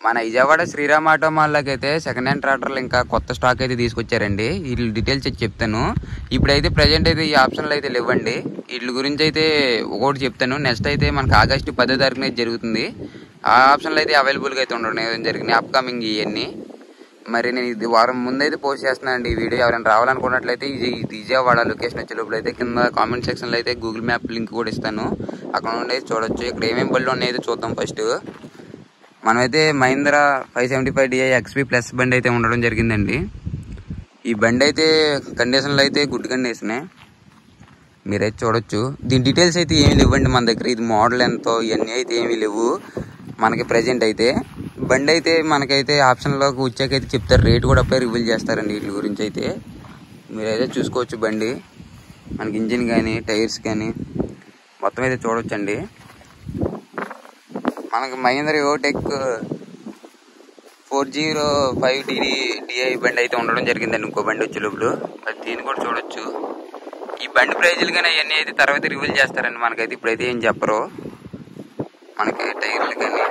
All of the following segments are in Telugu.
మన విజయవాడ శ్రీరామ్ ఆటో మాల్లోకి అయితే సెకండ్ హ్యాండ్ ట్రాక్టర్లు ఇంకా కొత్త స్టాక్ అయితే తీసుకొచ్చారండి వీటి డీటెయిల్స్ అయితే చెప్తాను ఇప్పుడైతే ప్రజెంట్ అయితే ఈ ఆప్షన్లు అయితే లేవండి వీటి గురించి అయితే ఒకటి చెప్తాను నెక్స్ట్ అయితే మనకి ఆగస్టు పదో తారీఖున అయితే జరుగుతుంది ఆ ఆప్షన్లు అయితే అవైలబుల్గా అయితే ఉండడం జరిగినాయి అప్కమింగ్ ఇవన్నీ మరి నేను ఇది వారం ముందైతే పోస్ట్ చేస్తున్నానండి ఈ వీడియో ఎవరైనా రావాలనుకున్నట్లయితే ఇది ఇది విజయవాడ లొకేషన్ వచ్చే లోపల అయితే కింద కామెంట్ సెక్షన్లో అయితే గూగుల్ మ్యాప్ లింక్ కూడా ఇస్తాను అక్కడ నుండి అయితే చూడొచ్చు ఇక్కడ ఏమేమి బళ్ళు ఉన్నాయో అయితే చూద్దాం ఫస్ట్ మనమైతే Mahindra five seventy five DI XP plus బండి అయితే ఉండడం జరిగిందండి ఈ బండి అయితే కండిషన్లో అయితే గుడ్ కండిషనే మీరైతే చూడొచ్చు దీని డీటెయిల్స్ అయితే ఏమీ లేవండి మన దగ్గర ఇది మోడల్ ఎంతో ఇవన్నీ అయితే ఏమీ లేవు మనకి ప్రజెంట్ అయితే బండి అయితే మనకైతే ఆప్షన్లోకి వచ్చాకైతే చెప్తారు రేట్ కూడా అప్పుడే రివీల్ చేస్తారండి వీటి గురించి అయితే మీరైతే చూసుకోవచ్చు బండి మనకి ఇంజిన్ కానీ టైర్స్ కానీ మొత్తం అయితే చూడొచ్చండి మనకి మహీంద్ర యోటెక్ four zero five DD DI బండి అయితే ఉండడం జరిగిందండి ఇంకో బండి వచ్చే లోపల అది దీన్ని కూడా చూడొచ్చు ఈ బండి ప్రైజులు కానీ అవన్నీ అయితే తర్వాత రివీల్ చేస్తారండి మనకైతే ఇప్పుడైతే ఏం చెప్పరు మనకి టైర్లు కానీ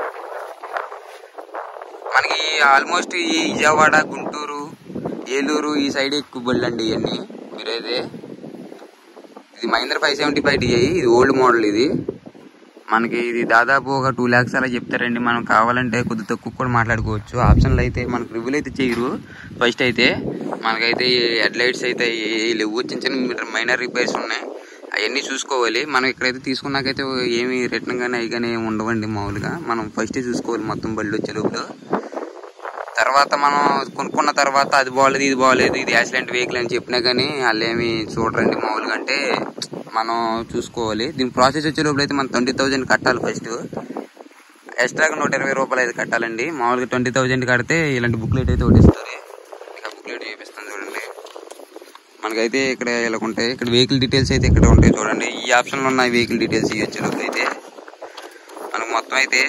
మనకి ఆల్మోస్ట్ ఈ విజయవాడ గుంటూరు ఏలూరు ఈ సైడ్ ఎక్కువ బళ్ళు అండి ఇవన్నీ మీరైతే ఇది Mahindra five seventy five DI ఇది ఓల్డ్ మోడల్ ఇది మనకి ఇది దాదాపు ఒక టూ ల్యాక్స్ అలా చెప్తారండి మనం కావాలంటే కొద్ది తక్కువ కూడా మాట్లాడుకోవచ్చు ఆప్షన్లు అయితే మనకు రివ్యూలు అయితే చేయరు ఫస్ట్ అయితే మనకైతే హెడ్ లైట్స్ అయితే ఏ- లేవు చిన్న చిన్న మైనర్ రిపేర్స్ ఉన్నాయి అవన్నీ చూసుకోవాలి మనం ఇక్కడైతే తీసుకున్నాకైతే ఏమి రిటర్న్ కానీ అవి కానీ ఏమి ఉండవండి మామూలుగా మనం ఫస్ట్ చూసుకోవాలి మొత్తం బళ్ళు వచ్చే లోపల తర్వాత మనం కొనుక్కున్న తర్వాత అది బాగలేదు ఇది బాగలేదు ఇది యాక్సిడెంట్ వెహికల్ అని చెప్పినా కానీ వాళ్ళు ఏమి చూడరండి మామూలుగా అంటే మనం చూసుకోవాలి దీని ప్రాసెస్ వచ్చే లోపల అయితే మనం ట్వంటీ థౌజండ్ కట్టాలి ఫస్ట్ ఎక్స్ట్రాగా నూట ఇరవై రూపాయలు అయితే కట్టాలండి మామూలుగా ట్వంటీ థౌజండ్ కడితే ఇలాంటి బుక్లెట్ అయితే ఒకటి ఇస్తారు ఇక బుక్లెట్ చూపిస్తాను చూడండి మనకైతే ఇక్కడ ఇలా ఉంటాయి ఇక్కడ వెహికల్ డీటెయిల్స్ అయితే ఇక్కడ ఉంటాయి చూడండి ఈ ఆప్షన్లో ఉన్న వెహికల్ డీటెయిల్స్ ఇవి వచ్చే లోపల అయితే మనకు మొత్తం అయితే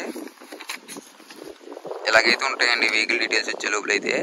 ఇలాగైతే ఉంటాయండి వెహికల్ డీటెయిల్స్ వచ్చే లోపల అయితే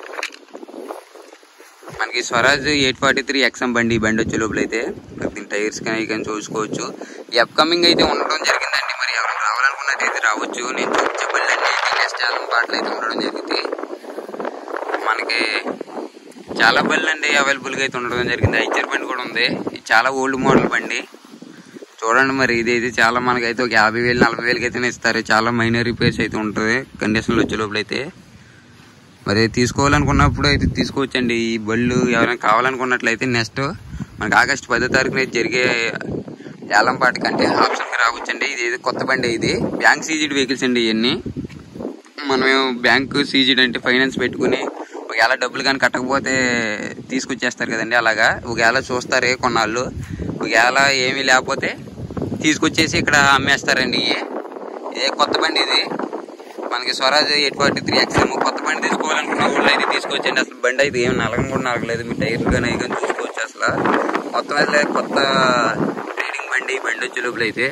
మనకి Swaraj eight forty three XM బండి ఈ బండి వచ్చే లోపల అయితే మరి దీని టైర్స్ కానీ ఇవి కానీ చూసుకోవచ్చు ఈ అప్కమింగ్ అయితే ఉండడం జరిగిందండి మరి ఎవరైనా రావాలనుకున్నట్టయితే రావచ్చు నేను చూపించే బండి అండి నెక్స్ట్ చాలా పాటలు అయితే ఉండడం జరిగింది మనకి చాలా బండ్లు అండి అవైలబుల్గా అయితే ఉండడం జరిగింది ఐచర్ బండి కూడా ఉంది ఇది చాలా ఓల్డ్ మోడల్ బండి చూడండి మరి ఇది అయితే చాలా మనకైతే ఒక యాభై వేలు నలభై వేలకి అయితే ఇస్తారు చాలా మైనర్ రిపేర్స్ అయితే ఉంటుంది కండిషన్లో వచ్చే లోపల అయితే మరి తీసుకోవాలనుకున్నప్పుడు అయితే తీసుకోవచ్చండి ఈ బళ్ళు ఎవరైనా కావాలనుకున్నట్లయితే నెక్స్ట్ మనకి ఆగస్ట్ పదో తారీఖున అయితే జరిగే ఏలంపాటి కంటే ఆప్షన్కి రావచ్చండి ఇది ఏదో కొత్త బండి ఇది బ్యాంక్ సీజీడ్ వెహికల్స్ అండి ఇవన్నీ మనం బ్యాంక్ సీజీడ్ అంటే ఫైనాన్స్ పెట్టుకుని ఒకవేళ డబ్బులు కానీ కట్టకపోతే తీసుకొచ్చేస్తారు కదండి అలాగా ఒకవేళ చూస్తారే కొన్నాళ్ళు ఒకవేళ ఏమీ లేకపోతే తీసుకొచ్చేసి ఇక్కడ అమ్మేస్తారండి ఇవి ఇదే కొత్త బండి ఇది మనకి Swaraj eight forty three XM కొత్త బండి తీసుకోవాలనుకున్న వాళ్ళు అయితే తీసుకొచ్చండి అసలు బండి అయితే ఏమి నలగం కూడా నలగలేదు మీ టైర్లు కానీ అవి కానీ చూసుకోవచ్చు అసలు మొత్తం అయితే కొత్త రీడింగ్ బండి ఈ బండి వచ్చే లోపల అయితే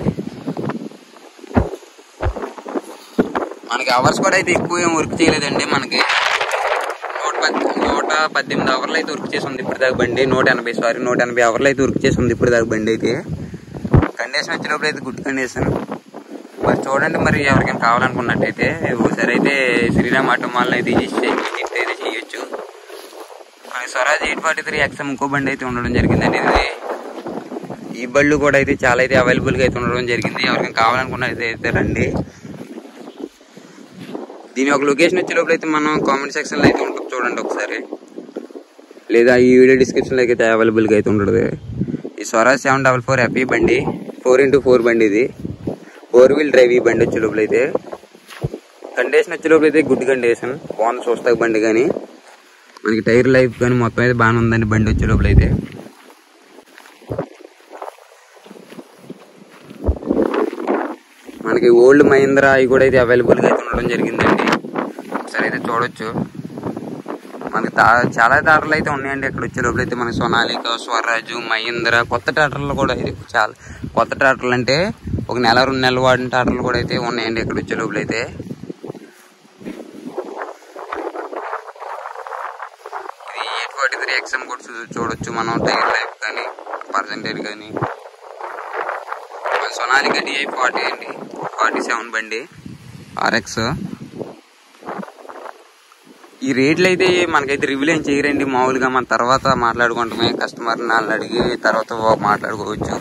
మనకి అవర్స్ కూడా అయితే ఎక్కువ ఏం వర్క్ చేయలేదండి మనకి నూట పద్ నూట పద్దెనిమిది అవర్లు అయితే వర్క్ చేసి ఉంది ఇప్పుడు దాకా బండి నూట ఎనభై సారీ నూట ఎనభై అవర్లు అయితే వర్క్ చేసి ఉంది ఇప్పుడు దాకా బండి అయితే కండిషన్ వచ్చినప్పుడు అయితే గుడ్ కండిషన్ మరి చూడండి మరి ఎవరికైనా కావాలనుకున్నట్టయితే ఒకసారి అయితే శ్రీరామ్ ఆటో మాల్ అయితే విజిట్ అయితే చేయొచ్చు మనకి Swaraj eight forty three XM ఇంకో బండి అయితే ఉండడం జరిగిందండి ఇది ఈ బళ్ళు కూడా అయితే చాలా అయితే అవైలబుల్గా అయితే ఉండడం జరిగింది ఎవరికైనా కావాలనుకున్నట్టయితే అయితే రండి దీని ఒక లొకేషన్ వచ్చే లోపల అయితే మనం కామెంట్ సెక్షన్లో అయితే ఉంటుంది చూడండి ఒకసారి లేదా ఈ వీడియో డిస్క్రిప్షన్లో అయితే అవైలబుల్గా అయితే ఉంటుంది ఈ స్వరాజ్ సెవెన్ డబల్ ఫోర్ హ్యాపీ బండి ఫోర్ ఇంటూ ఫోర్ బండి ఇది ఫోర్ వీల్ డ్రైవ్ ఈ బండి వచ్చే లోపల అయితే కండిషన్ వచ్చే లోపల అయితే గుడ్ కండిషన్ బాగుంది చూస్తా బండి కానీ మనకి టైర్ లైఫ్ కానీ మొత్తం అయితే బాగానే ఉందండి బండి వచ్చే లోపల అయితే మనకి ఓల్డ్ మహీంద్రా అవి కూడా అయితే అవైలబుల్గా అయితే ఉండడం జరిగిందండి ఒకసారి అయితే చూడొచ్చు మనకి తా- చాలా టాటర్లు అయితే ఉన్నాయండి ఇక్కడ వచ్చే లోపల అయితే మనకి సొనాలిక స్వరాజు మహీంద్రా కొత్త టాటర్లు కూడా అయితే చాలా కొత్త టాటర్లు అంటే ఒక నెల రెండు నెలలు వాడిన టాటర్లు కూడా అయితే ఉన్నాయండి ఇక్కడ వచ్చే లోపల అయితే ఇది ఎయిట్ ఫార్టీ త్రీ ఎక్స్ఎం కూడా చూ- చూడొచ్చు మనం టైర్ లైఫ్ కానీ పర్సంటేజ్ కానీ సొనాలిక డిఐ ఫార్టీ అండి ఫార్టీ సెవెన్ బండి ఆర్ఎక్స్ ఈ రేట్లు అయితే మనకైతే రివ్యూలు ఏం చేయరండి మామూలుగా మన తర్వాత మాట్లాడుకుంటామే కస్టమర్ నాలుగు అడిగి తర్వాత మాట్లాడుకోవచ్చు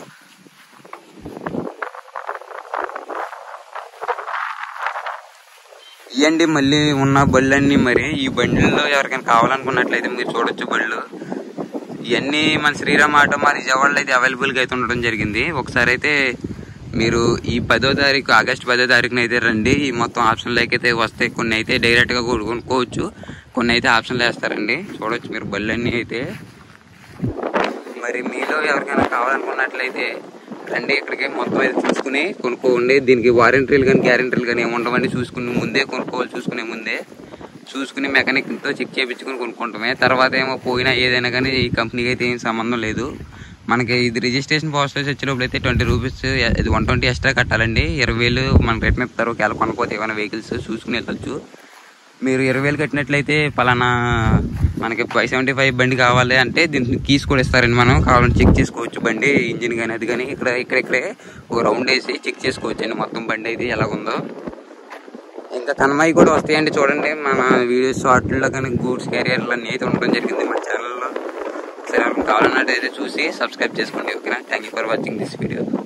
ఇవ్వండి మళ్ళీ ఉన్న బళ్ళన్నీ మరి ఈ బండిల్లో ఎవరికైనా కావాలనుకున్నట్లయితే మీరు చూడొచ్చు బళ్ళు ఇవన్నీ మన శ్రీరామ్ ఆటో మా విజయవాడలో అయితే అవైలబుల్గా అయితే ఉండడం జరిగింది ఒకసారి అయితే మీరు ఈ పదో తారీఖు ఆగస్ట్ పదో తారీఖున అయితే రండి ఈ మొత్తం ఆప్షన్లోకి అయితే వస్తాయి కొన్ని అయితే డైరెక్ట్గా కూడా కొనుక్కోవచ్చు కొన్ని అయితే ఆప్షన్లు వేస్తారండి చూడొచ్చు మీరు బళ్ళన్నీ అయితే మరి మీలో ఎవరికైనా కావాలనుకున్నట్లయితే రండి ఇక్కడికి మొత్తం అయితే చూసుకుని కొనుక్కోండి దీనికి వారంటీలు కానీ గ్యారంటీలు కానీ ఏమి ఉండవండి చూసుకుని ముందే కొనుక్కోవాలి చూసుకునే ముందే చూసుకుని మెకానిక్తో చెక్ చేయించుకుని కొనుక్కుంటామే తర్వాత ఏమో పోయినా ఏదైనా కానీ ఈ కంపెనీకి అయితే ఏం సంబంధం లేదు మనకి ఇది రిజిస్ట్రేషన్ ప్రాసెస్ వచ్చేటప్పుడు అయితే ట్వంటీ రూపీస్ ఇది వన్ ట్వంటీ ఎక్స్ట్రా కట్టాలండి ఇరవై వేలు మనకి రిటర్న్ ఇస్తారు ఒకవేళ కొనుక్కోతే ఏమైనా వెహికల్స్ చూసుకుని వెళ్ళొచ్చు మీరు ఇరవై వేలు కట్టినట్లయితే పలానా మనకి ఫైవ్ సెవెంటీ ఫైవ్ బండి కావాలి అంటే దీనికి కీస్ కూడా ఇస్తారండి మనం కావాలంటే చెక్ చేసుకోవచ్చు బండి ఇంజిన్ కానీ అది కానీ ఇక్కడ ఇక్కడ ఇక్కడే ఒక రౌండ్ వేసి చెక్ చేసుకోవచ్చు అండి మొత్తం బండి అయితే ఎలాగుందో ఇంకా కన్మాయి కూడా వస్తాయండి చూడండి మన వీడియోస్ షార్ట్లో కానీ గూడ్స్ క్యారియర్లు అన్నీ అయితే ఉండడం జరిగింది మన ఛానల్లో సరే ఎవరికి కావాలన్నట్టయితే చూసి సబ్స్క్రైబ్ చేసుకోండి ఓకేనా thank you for watching this video